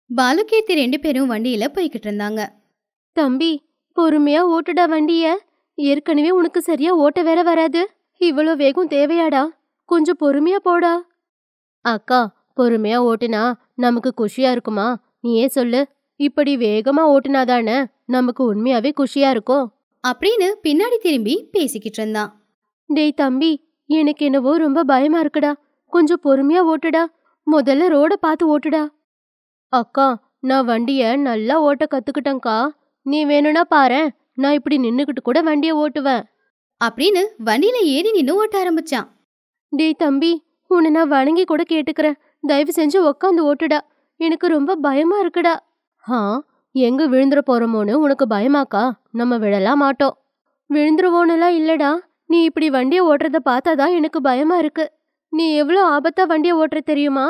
பாலுகீர்த்தி ரெண்டு பேரும் வண்டியில போய்கிட்டு இருந்தாங்க தம்பி பொறுமையா ஓட்டுடா வண்டிய ஏற்கனவே உனக்கு சரியா ஓட்ட வேற வராது இவ்வளோ வேகம் தேவையாடா கொஞ்சம் பொறுமையா போடா அக்கா பொறுமையா ஓட்டுனா நமக்கு குஷியா இருக்குமா நீயே சொல்லு இப்படி வேகமா ஓட்டுனாதானே நமக்கு உண்மையாவே குஷியா இருக்கும் அப்படின்னு பின்னாடி திரும்பி பேசிக்கிட்டு இருந்தான் டேய் தம்பி எனக்கு என்னவோ ரொம்ப பயமா இருக்குடா கொஞ்சம் பொறுமையா ஓட்டுடா முதல்ல ரோட பார்த்து ஓட்டுடா அக்கா நான் வண்டிய நல்லா ஓட்ட கத்துக்கிட்டேன்க்கா நீ வேணும்னா பாரேன் நான் இப்படி நின்னுக்கிட்டு கூட வண்டிய ஓட்டுவேன் அப்படின்னு வண்டியில ஏறி நின்னு ஓட்ட ஆரம்பிச்சான் டேய் தம்பி உன்னை நான் வணங்கி கூட கேட்டுக்கிறேன் தயவு செஞ்சு உக்காந்து ஓட்டுடா எனக்கு ரொம்ப பயமா இருக்குடா ஆ எங்க விழுந்துற போறோமோன்னு உனக்கு பயமாக்கா நம்ம விழலாம் மாட்டோம் விழுந்துருவோன்னெல்லாம் இல்லடா நீ இப்படி வண்டியை ஓட்டுறத பார்த்தாதான் எனக்கு பயமா இருக்கு நீ எவ்வளோ ஆபத்தா வண்டியை ஓட்டுற தெரியுமா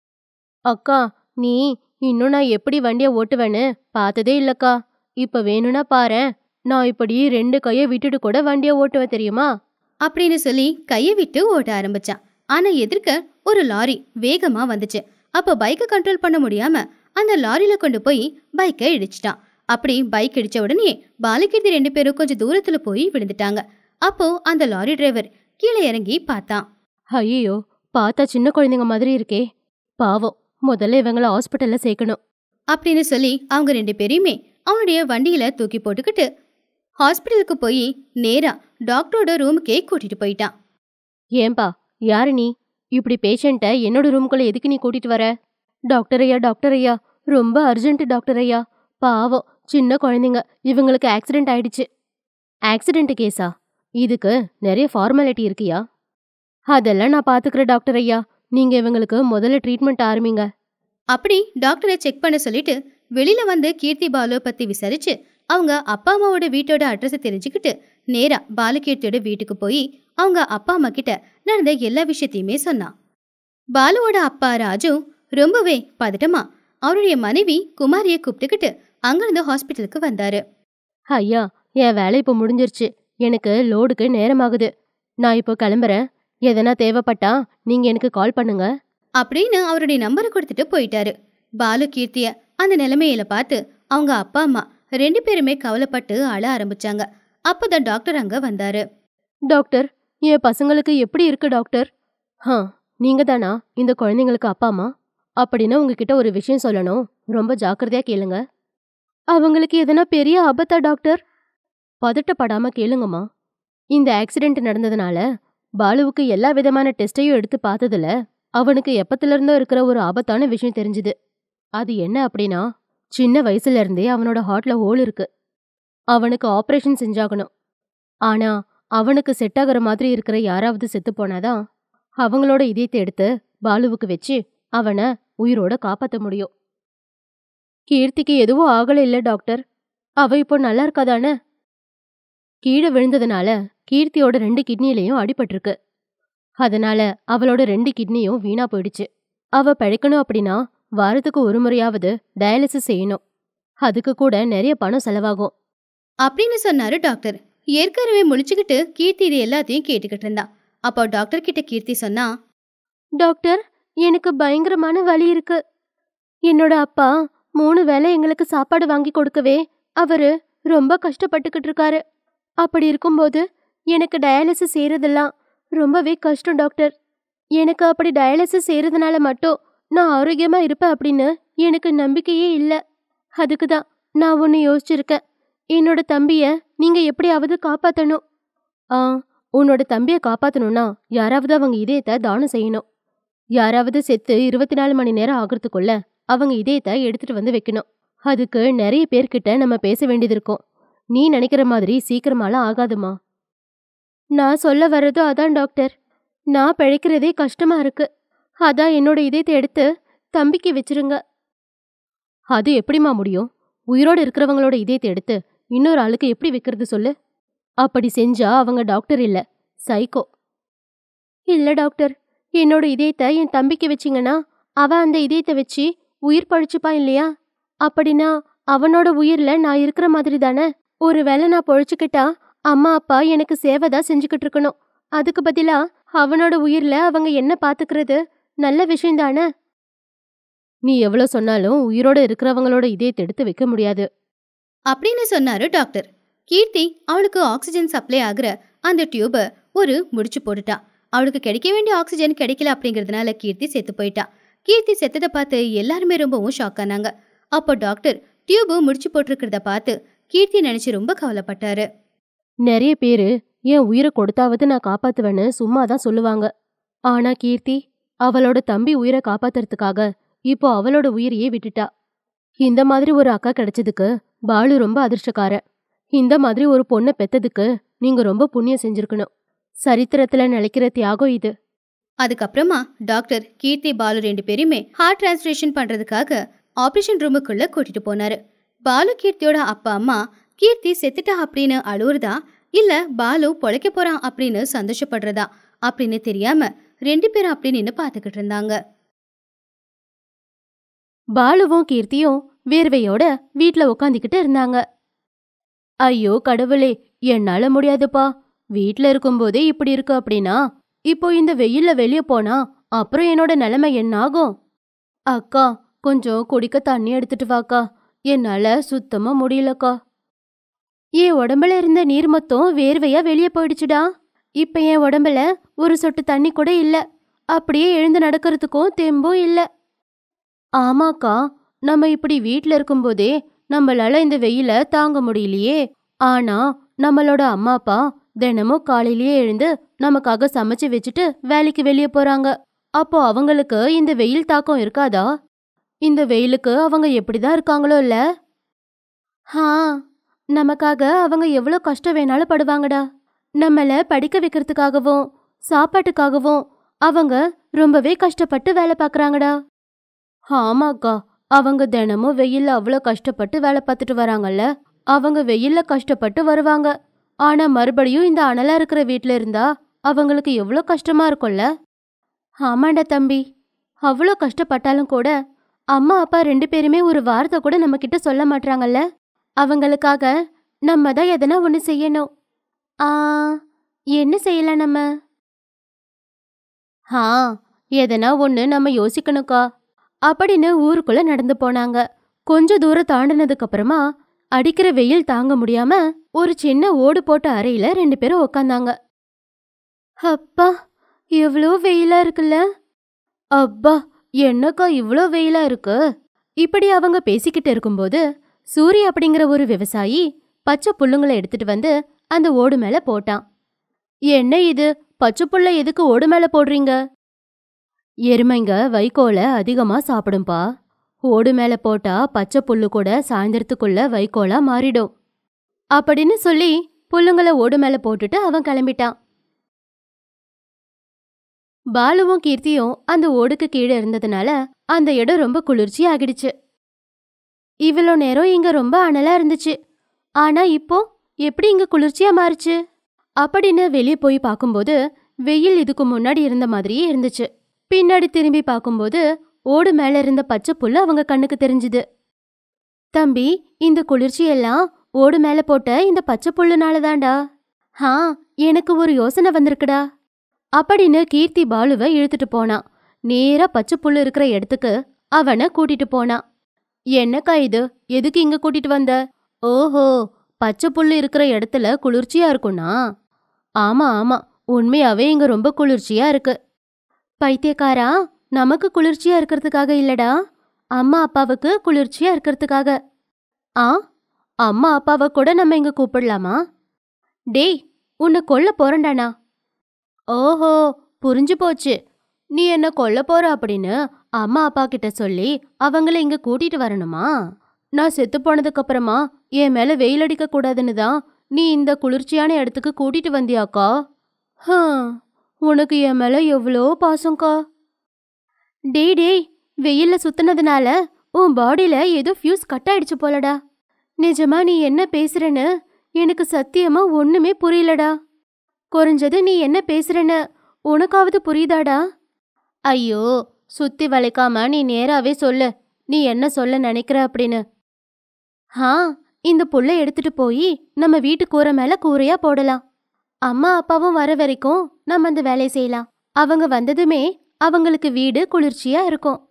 அக்கா நீ இன்னும் நான் எப்படி வண்டியை ஓட்டுவேன்னு பார்த்ததே இல்லக்கா இப்ப வேணும்னா பாரேன் நான் இப்படி ரெண்டு கையை விட்டுட்டு கூட வண்டியை ஓட்டுவேன் தெரியுமா அப்படின்னு சொல்லி கையை விட்டு ஓட்ட ஆரம்பிச்சான் ஆனா எதிர்க்க ஒரு லாரி வேகமா வந்துச்சு அப்போ பைக்கை கண்ட்ரோல் பண்ண முடியாம அந்த லாரியில கொண்டு போய் பைக்கை இடிச்சிட்டான் அப்படி பைக் இடிச்ச உடனே பாலகீர்த்தி ரெண்டு பேரும் கொஞ்சம் தூரத்துல போய் விழுந்துட்டாங்க அப்போ அந்த லாரி டிரைவர் கீழே இறங்கி பார்த்தான் ஐயோ பார்த்தா சின்ன குழந்தைங்க மாதிரி இருக்கே பாவம் முதல்ல இவங்கள ஹாஸ்பிட்டல்ல சேர்க்கணும் அப்படின்னு சொல்லி அவங்க ரெண்டு பேரையுமே அவனுடைய வண்டியில தூக்கி போட்டுக்கிட்டு ஹாஸ்பிட்டலுக்கு போய் நேரா டாக்டரோட ரூமுக்கே கூட்டிட்டு போயிட்டான் ஏன்பா யாரு நீ இப்படி பேஷண்ட்டை என்னோட ரூமுக்குள்ள எதுக்கு நீ கூட்டிட்டு வர டாக்டர் ஐயா டாக்டர் ஐயா ரொம்ப அர்ஜென்ட் டாக்டர் ஐயா பாவம் சின்ன குழந்தைங்க இவங்களுக்கு ஆக்சிடென்ட் ஆயிடுச்சு ஆக்சிடென்ட் கேஸா இதுக்கு நிறைய ஃபார்மாலிட்டி இருக்கியா அதெல்லாம் நான் பாத்துக்கிறேன் டாக்டர் ஐயா நீங்க இவங்களுக்கு முதல்ல ட்ரீட்மெண்ட் ஆரம்பிங்க அப்படி டாக்டரை செக் பண்ண சொல்லிட்டு வெளியில வந்து கீர்த்தி பாலு பத்தி விசாரிச்சு அவங்க அப்பா அம்மாவோட வீட்டோட அட்ரஸை தெரிஞ்சுக்கிட்டு நேரா பாலுகீர்த்தியோட வீட்டுக்கு போய் அவங்க அப்பா அம்மா கிட்ட நடந்த எல்லா விஷயத்தையுமே சொன்னான் பாலுவோட அப்பா ராஜு ரொம்பவே பதட்டமா அவருடைய மனைவி குமாரியை கூப்பிட்டுக்கிட்டு அங்கிருந்து ஹாஸ்பிட்டலுக்கு வந்தாரு ஐயா என் வேலை இப்போ முடிஞ்சிருச்சு எனக்கு லோடுக்கு நேரமாகுது நான் இப்போ கிளம்புறேன் எதனா தேவைப்பட்டா நீங்க எனக்கு கால் பண்ணுங்க அப்படின்னு அவருடைய நம்பரை கொடுத்துட்டு போயிட்டாரு பாலு கீர்த்திய அந்த நிலைமையில பார்த்து அவங்க அப்பா அம்மா ரெண்டு பேருமே கவலைப்பட்டு அழ ஆரம்பிச்சாங்க அப்பதான் டாக்டர் அங்க வந்தாரு டாக்டர் என் பசங்களுக்கு எப்படி இருக்கு டாக்டர் ஹா நீங்க தானா இந்த குழந்தைங்களுக்கு அப்பா அம்மா அப்படின்னு உங்ககிட்ட ஒரு விஷயம் சொல்லணும் ரொம்ப ஜாக்கிரதையா கேளுங்க அவங்களுக்கு எதனா பெரிய ஆபத்தா டாக்டர் பதட்டப்படாம கேளுங்கம்மா இந்த ஆக்சிடென்ட் நடந்ததுனால பாலுவுக்கு எல்லா விதமான டெஸ்டையும் எடுத்து பார்த்ததுல அவனுக்கு எப்பத்துல இருந்தோ இருக்கிற ஒரு ஆபத்தான விஷயம் தெரிஞ்சுது அது என்ன அப்படின்னா சின்ன வயசுல இருந்தே அவனோட ஹார்ட்ல ஹோல் இருக்கு அவனுக்கு ஆபரேஷன் செஞ்சாகணும் ஆனா அவனுக்கு செட் ஆகுற மாதிரி இருக்கிற யாராவது செத்து போனாதான் அவங்களோட இதயத்தை எடுத்து பாலுவுக்கு வச்சு அவனை உயிரோட காப்பாத்த முடியும் கீர்த்திக்கு எதுவும் ஆகல இல்ல டாக்டர் அவ இப்போ நல்லா இருக்காதானே கீழே விழுந்ததுனால கீர்த்தியோட ரெண்டு கிட்னிலையும் அடிபட்டிருக்கு அதனால அவளோட ரெண்டு கிட்னியும் வீணா போயிடுச்சு அவ பிழைக்கணும் அப்படின்னா வாரத்துக்கு ஒரு முறையாவது டயாலிசிஸ் செய்யணும் அதுக்கு கூட நிறைய பணம் செலவாகும் அப்படின்னு சொன்னாரு டாக்டர் ஏற்கனவே முழிச்சுக்கிட்டு கீர்த்தி இது எல்லாத்தையும் கேட்டுக்கிட்டு இருந்தா அப்போ டாக்டர் கிட்ட கீர்த்தி சொன்னா டாக்டர் எனக்கு பயங்கரமான வலி இருக்கு என்னோட அப்பா மூணு வேளை எங்களுக்கு சாப்பாடு வாங்கி கொடுக்கவே அவரு ரொம்ப கஷ்டப்பட்டுக்கிட்டு இருக்காரு அப்படி இருக்கும்போது எனக்கு டயாலிசிஸ் செய்யறதெல்லாம் ரொம்பவே கஷ்டம் டாக்டர் எனக்கு அப்படி டயாலிசிஸ் செய்யறதுனால மட்டும் நான் ஆரோக்கியமா இருப்பேன் அப்படின்னு எனக்கு நம்பிக்கையே இல்லை அதுக்கு தான் நான் ஒன்று யோசிச்சிருக்கேன் என்னோட தம்பிய நீங்க எப்படியாவது காப்பாத்தணும் ஆ உன்னோட தம்பியை காப்பாத்தணும்னா யாராவது அவங்க இதயத்தை தானம் செய்யணும் யாராவது செத்து இருபத்தி நாலு மணி நேரம் ஆகிறதுக்குள்ள அவங்க இதயத்தை எடுத்துட்டு வந்து வைக்கணும் அதுக்கு நிறைய பேர்கிட்ட நம்ம பேச வேண்டியது இருக்கும் நீ நினைக்கிற மாதிரி சீக்கிரமாலாம் ஆகாதுமா நான் சொல்ல வர்றதோ அதான் டாக்டர் நான் பிழைக்கிறதே கஷ்டமா இருக்கு அதான் என்னோட இதயத்தை எடுத்து தம்பிக்கு வச்சிருங்க அது எப்படிம்மா முடியும் உயிரோடு இருக்கிறவங்களோட இதயத்தை எடுத்து இன்னொரு ஆளுக்கு எப்படி வைக்கிறது சொல்லு அப்படி செஞ்சா அவங்க டாக்டர் இல்ல சைக்கோ இல்ல டாக்டர் என்னோட இதயத்தை என் தம்பிக்கு வச்சிங்கன்னா அவன் அந்த இதயத்தை வச்சு உயிர் பழிச்சுப்பான் இல்லையா அப்படின்னா அவனோட உயிர்ல நான் இருக்கிற மாதிரி தானே ஒருவேளை நான் பொழைச்சுக்கிட்டா அம்மா அப்பா எனக்கு சேவை தான் செஞ்சுக்கிட்டு இருக்கணும் அதுக்கு பதிலா அவனோட உயிர்ல அவங்க என்ன பாத்துக்கிறது நல்ல விஷயம் தானே நீ எவ்வளோ சொன்னாலும் உயிரோட இருக்கிறவங்களோட இதயத்தை எடுத்து வைக்க முடியாது அப்படின்னு சொன்னாரு டாக்டர் கீர்த்தி அவளுக்கு ஆக்சிஜன் சப்ளை ஆகுற அந்த டியூபை ஒரு முடிச்சு போட்டுட்டா அவளுக்கு கிடைக்க வேண்டிய ஆக்சிஜன் கிடைக்கல அப்படிங்கறதுனால கீர்த்தி செத்து போயிட்டா கீர்த்தி செத்ததை பார்த்து எல்லாருமே ரொம்பவும் ஷாக் ஆனாங்க அப்போ டாக்டர் டியூபு முடிச்சு போட்டிருக்கிறத பார்த்து கீர்த்தி நினைச்சு ரொம்ப கவலைப்பட்டாரு நிறைய பேரு என் உயிரை கொடுத்தாவது நான் காப்பாத்துவேன்னு சும்மா தான் சொல்லுவாங்க ஆனா கீர்த்தி அவளோட தம்பி உயிரை காப்பாத்துறதுக்காக இப்போ அவளோட உயிரையே விட்டுட்டா இந்த மாதிரி ஒரு அக்கா கிடைச்சதுக்கு பாலு ரொம்ப அதிர்ஷ்டக்கார இந்த மாதிரி ஒரு பொண்ணை பெத்ததுக்கு நீங்க ரொம்ப புண்ணியம் செஞ்சிருக்கணும் சரித்திரத்துல நிலைக்கிற தியாகம் இது அதுக்கப்புறமா டாக்டர் கீர்த்தி பாலு ரெண்டு பேருமே ஹார்ட் டிரான்ஸ்லேஷன் பண்றதுக்காக ஆபரேஷன் ரூமுக்குள்ள கூட்டிட்டு போனாரு பாலு கீர்த்தியோட அப்பா அம்மா கீர்த்தி செத்துட்டா அப்படின்னு அழுவுறதா இல்ல பாலு பொழைக்க போறான் அப்படின்னு சந்தோஷப்படுறதா அப்படின்னு தெரியாம ரெண்டு பேரும் அப்படி நின்னு பாத்துக்கிட்டு இருந்தாங்க பாலுவும் கீர்த்தியும் வேர்வையோட வீட்ல உக்காந்துக்கிட்டு இருந்தாங்க ஐயோ கடவுளே என்னால முடியாதுப்பா வீட்ல இருக்கும்போதே இப்படி இருக்கு அப்படின்னா இப்போ இந்த வெயில்ல வெளிய போனா அப்புறம் என்னோட நிலைமை என்ன ஆகும் அக்கா கொஞ்சம் குடிக்க தண்ணி எடுத்துட்டு வாக்கா என்னால சுத்தமா முடியலக்கா என் உடம்புல இருந்த நீர் மொத்தம் வேர்வையா வெளியே போயிடுச்சுடா இப்ப என் உடம்புல ஒரு சொட்டு தண்ணி கூட இல்ல அப்படியே எழுந்து நடக்கிறதுக்கும் தெம்பும் இல்ல ஆமாக்கா நம்ம இப்படி வீட்ல இருக்கும்போதே நம்மளால இந்த வெயில தாங்க முடியலையே ஆனா நம்மளோட அம்மா அப்பா தினமும் காலையிலேயே எழுந்து நமக்காக சமைச்சு வச்சுட்டு வேலைக்கு வெளியே போறாங்க அப்போ அவங்களுக்கு இந்த வெயில் தாக்கம் இருக்காதா இந்த வெயிலுக்கு அவங்க எப்படிதான் இருக்காங்களோ இல்ல ஹா நமக்காக அவங்க எவ்வளோ கஷ்டம் வேணாலும் படுவாங்கடா நம்மள படிக்க வைக்கிறதுக்காகவும் சாப்பாட்டுக்காகவும் அவங்க ரொம்பவே கஷ்டப்பட்டு வேலை பார்க்கறாங்கடா ஆமாக்கா அவங்க தினமும் வெயில்ல அவ்வளோ கஷ்டப்பட்டு வேலை பார்த்துட்டு வராங்கல்ல அவங்க வெயில்ல கஷ்டப்பட்டு வருவாங்க ஆனா மறுபடியும் இந்த அனலா இருக்கிற வீட்ல இருந்தா அவங்களுக்கு எவ்வளோ கஷ்டமா இருக்கும்ல ஆமாண்டா தம்பி அவ்வளோ கஷ்டப்பட்டாலும் கூட அம்மா அப்பா ரெண்டு பேருமே ஒரு வார்த்தை கூட நம்ம கிட்ட சொல்ல மாட்றாங்கல்ல அவங்களுக்காக நம்ம தான் எதனா ஒன்று செய்யணும் ஆ என்ன செய்யலாம் நம்ம ஆ எதனா ஒன்று நம்ம யோசிக்கணுக்கா அப்படின்னு ஊருக்குள்ள நடந்து போனாங்க கொஞ்ச தூரம் தாண்டினதுக்கு அப்புறமா அடிக்கிற வெயில் தாங்க முடியாம ஒரு சின்ன ஓடு போட்ட அறையில ரெண்டு பேரும் உக்காந்தாங்க அப்பா எவ்வளோ வெயிலா இருக்குல்ல அப்பா என்னக்கா இவ்வளோ வெயிலா இருக்கு இப்படி அவங்க பேசிக்கிட்டு இருக்கும்போது சூரி அப்படிங்கிற ஒரு விவசாயி பச்சை புல்லுங்களை எடுத்துட்டு வந்து அந்த ஓடு மேல போட்டான் என்ன இது பச்சை புல்ல எதுக்கு ஓடு மேல போடுறீங்க எருமைங்க வைக்கோலை அதிகமா சாப்பிடும்பா ஓடு மேல போட்டா பச்சை புல்லு கூட சாயந்தரத்துக்குள்ள வைக்கோலா மாறிடும் அப்படின்னு சொல்லி புல்லுங்களை ஓடு மேல போட்டுட்டு அவன் கிளம்பிட்டான் பாலுவும் கீர்த்தியும் அந்த ஓடுக்கு கீழே இருந்ததுனால அந்த இடம் ரொம்ப குளிர்ச்சி ஆகிடுச்சு இவ்வளோ நேரம் இங்க ரொம்ப அனலா இருந்துச்சு ஆனா இப்போ எப்படி இங்க குளிர்ச்சியா மாறுச்சு அப்படின்னு வெளியே போய் பார்க்கும்போது வெயில் இதுக்கு முன்னாடி இருந்த மாதிரியே இருந்துச்சு பின்னாடி திரும்பி பார்க்கும்போது ஓடு மேல இருந்த பச்சை புல்லு அவங்க கண்ணுக்கு தெரிஞ்சுது தம்பி இந்த குளிர்ச்சியெல்லாம் ஓடு மேல போட்ட இந்த பச்சை புல்லுனால தான்டா ஹா எனக்கு ஒரு யோசனை வந்திருக்குடா அப்படின்னு கீர்த்தி பாலுவை இழுத்துட்டு போனான் நேரா பச்சை புல்லு இருக்கிற இடத்துக்கு அவனை கூட்டிட்டு போனான் என்னக்கா இது எதுக்கு இங்க கூட்டிட்டு வந்த ஓஹோ பச்சை புல்லு இருக்கிற இடத்துல குளிர்ச்சியா இருக்கும்னா ஆமா ஆமா உண்மையாவே இங்க ரொம்ப குளிர்ச்சியா இருக்கு பைத்தியக்காரா நமக்கு குளிர்ச்சியா இருக்கிறதுக்காக இல்லடா அம்மா அப்பாவுக்கு குளிர்ச்சியா இருக்கிறதுக்காக ஆ அம்மா அப்பாவை கூட நம்ம இங்க கூப்பிடலாமா டேய் உன்னை கொல்ல போறேன்டானா ஓஹோ புரிஞ்சு போச்சு நீ என்ன கொல்ல போற அப்படின்னு அம்மா அப்பா கிட்ட சொல்லி அவங்கள இங்க கூட்டிட்டு வரணுமா நான் செத்து போனதுக்கு அப்புறமா என் மேல வெயில் அடிக்க கூடாதுன்னு தான் நீ இந்த குளிர்ச்சியான இடத்துக்கு கூட்டிட்டு வந்தியாக்கா ஹம், உனக்கு என் மேல எவ்வளோ பாசம்க்கா டேய் டேய் வெயில்ல சுத்துனதுனால உன் பாடியில ஏதோ ஃபியூஸ் கட் ஆயிடுச்சு போலடா நிஜமா நீ என்ன பேசுறேன்னு எனக்கு சத்தியமா ஒண்ணுமே புரியலடா குறைஞ்சது நீ என்ன பேசுறேன்னு உனக்காவது புரியுதாடா ஐயோ சுத்தி வளைக்காம நீ நேராவே சொல்லு நீ என்ன சொல்ல நினைக்கிற அப்படின்னு ஹா இந்த புல்லை எடுத்துட்டு போய் நம்ம வீட்டு கூரை மேல கூரையா போடலாம் அம்மா அப்பாவும் வர வரைக்கும் நம்ம அந்த வேலையை செய்யலாம் அவங்க வந்ததுமே அவங்களுக்கு வீடு குளிர்ச்சியா இருக்கும்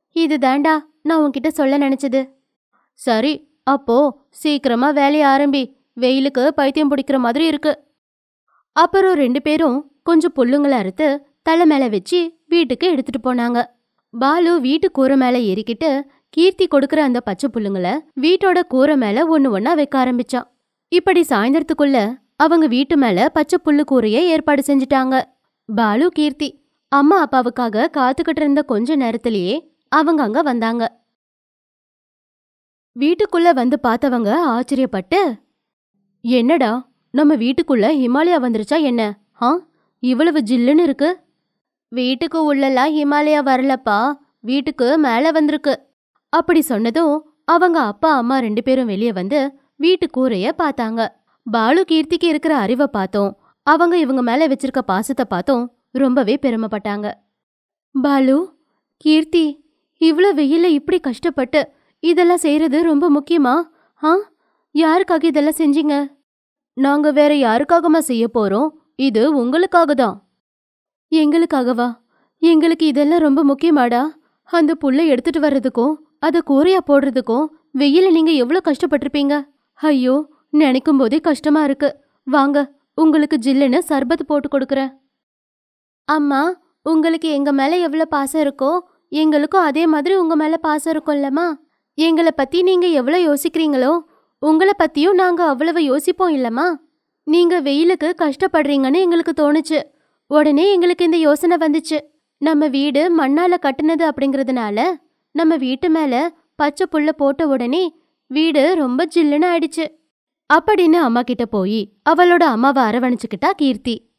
இது தாண்டா நான் உன்கிட்ட சொல்ல நினைச்சது சரி அப்போ சீக்கிரமா வேலைய ஆரம்பி வெயிலுக்கு பைத்தியம் பிடிக்கிற மாதிரி இருக்கு அப்புறம் ரெண்டு பேரும் கொஞ்சம் புல்லுங்களை அறுத்து தலை மேல வச்சு வீட்டுக்கு எடுத்துட்டு போனாங்க பாலு வீட்டு கூரை மேல ஏறிக்கிட்டு கீர்த்தி கொடுக்கற அந்த பச்சை புல்லுங்களை வீட்டோட கூரை மேல ஒண்ணு ஒண்ணா வைக்க ஆரம்பிச்சான் இப்படி சாயந்தரத்துக்குள்ள அவங்க வீட்டு மேல பச்சை புல்லு கூரைய ஏற்பாடு செஞ்சுட்டாங்க பாலு கீர்த்தி அம்மா அப்பாவுக்காக காத்துக்கிட்டு இருந்த கொஞ்ச நேரத்திலேயே அவங்க அங்க வந்தாங்க வீட்டுக்குள்ள வந்து பார்த்தவங்க ஆச்சரியப்பட்டு என்னடா நம்ம வீட்டுக்குள்ள ஹிமாலயா வந்துருச்சா என்ன ஆ இவ்வளவு ஜில்லுன்னு இருக்கு வீட்டுக்கு உள்ளலாம் ஹிமாலயா வரலப்பா வீட்டுக்கு மேல வந்திருக்கு அப்படி சொன்னதும் அவங்க அப்பா அம்மா ரெண்டு பேரும் வெளியே வந்து வீட்டு கூரைய பார்த்தாங்க பாலு கீர்த்திக்கு இருக்கிற அறிவை பார்த்தோம் அவங்க இவங்க மேல வச்சிருக்க பாசத்தை பார்த்தோம் ரொம்பவே பெருமைப்பட்டாங்க பாலு கீர்த்தி இவ்ளோ வெயில்ல இப்படி கஷ்டப்பட்டு இதெல்லாம் செய்யறது ரொம்ப முக்கியமா ஆ யாருக்காக இதெல்லாம் செஞ்சீங்க நாங்க வேற யாருக்காகமா செய்ய போறோம் இது உங்களுக்காக தான் எங்களுக்காகவா எங்களுக்கு இதெல்லாம் ரொம்ப முக்கியமாடா அந்த புல்லை எடுத்துட்டு வர்றதுக்கும் அதை கூரையா போடுறதுக்கும் வெயில நீங்க எவ்வளவு கஷ்டப்பட்டிருப்பீங்க ஐயோ நினைக்கும் போதே கஷ்டமா இருக்கு வாங்க உங்களுக்கு ஜில்லுன்னு சர்பத் போட்டு கொடுக்கறேன் அம்மா உங்களுக்கு எங்க மேல எவ்வளவு பாசம் இருக்கோ எங்களுக்கும் அதே மாதிரி உங்க மேல பாசம் இருக்கும்லம்மா எங்களை பத்தி நீங்க எவ்வளவு யோசிக்கிறீங்களோ உங்களை பத்தியும் நாங்க அவ்வளவு யோசிப்போம் இல்லம்மா நீங்க வெயிலுக்கு கஷ்டப்படுறீங்கன்னு எங்களுக்கு தோணுச்சு உடனே எங்களுக்கு இந்த யோசனை வந்துச்சு நம்ம வீடு மண்ணால கட்டுனது அப்படிங்கறதுனால நம்ம வீட்டு மேல பச்சை புல்ல போட்ட உடனே வீடு ரொம்ப ஜில்லுன்னு ஆயிடுச்சு அப்படின்னு அம்மா கிட்ட போய் அவளோட அம்மாவை அரவணைச்சுக்கிட்டா கீர்த்தி